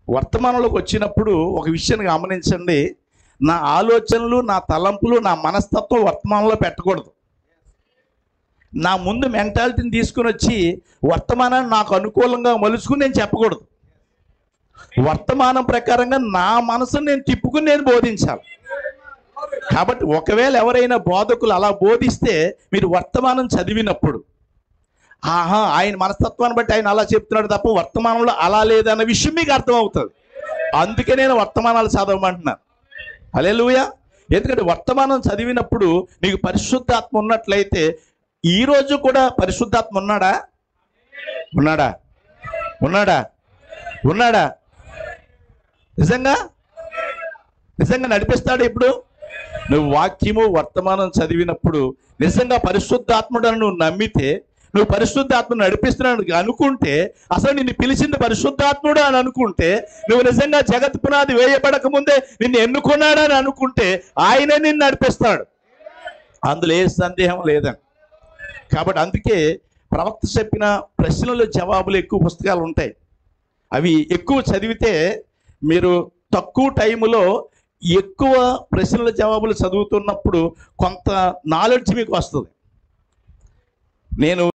వర్తమానంలోకి వచ్చినప్పుడు ఒక విషయాన్ని గమనించండి నా ఆలోచనలు నా తలంపులు నా మనస్తత్వం వర్తమానంలో పెట్టకూడదు నా ముందు మెంటాలిటీని తీసుకుని వచ్చి వర్తమానాన్ని నాకు అనుకూలంగా మలుచుకుని నేను చెప్పకూడదు వర్తమానం ప్రకారంగా నా మనసును నేను తిప్పుకుని నేను బోధించాలి కాబట్టి ఒకవేళ ఎవరైనా బోధకులు అలా బోధిస్తే మీరు వర్తమానం చదివినప్పుడు ఆహా ఆయన మనస్తత్వాన్ని బట్టి ఆయన అలా చెప్తున్నాడు తప్ప వర్తమానంలో అలా లేదన్న విషయం మీకు అర్థమవుతుంది అందుకే నేను వర్తమానాలు చదవమంటున్నాను అలే ఎందుకంటే వర్తమానం చదివినప్పుడు నీకు పరిశుద్ధాత్మ ఉన్నట్లయితే ఈ రోజు కూడా పరిశుద్ధాత్మ ఉన్నాడా ఉన్నాడా ఉన్నాడా ఉన్నాడా నిజంగా నిజంగా నడిపిస్తాడు ఇప్పుడు నువ్వు వాక్యము వర్తమానం చదివినప్పుడు నిజంగా పరిశుద్ధాత్ముడని నువ్వు నమ్మితే నువ్వు పరిశుద్ధాత్మను నడిపిస్తున్నాడు అనుకుంటే అసలు నిన్ను పిలిచింది పరిశుద్ధాత్ముడు అని అనుకుంటే నువ్వు నిజంగా జగత్ పునాది వేయబడక ముందే నిన్ను ఎన్నుకున్నాడని అనుకుంటే ఆయనే నిన్ను నడిపిస్తాడు అందులో ఏ సందేహం లేదని కాబట్టి అందుకే ప్రవక్త చెప్పిన ప్రశ్నలు జవాబులు ఎక్కువ పుస్తకాలు ఉంటాయి అవి ఎక్కువ చదివితే మీరు తక్కువ టైంలో ఎక్కువ ప్రశ్నల జవాబులు చదువుతున్నప్పుడు కొంత నాలెడ్జ్ మీకు వస్తుంది నేను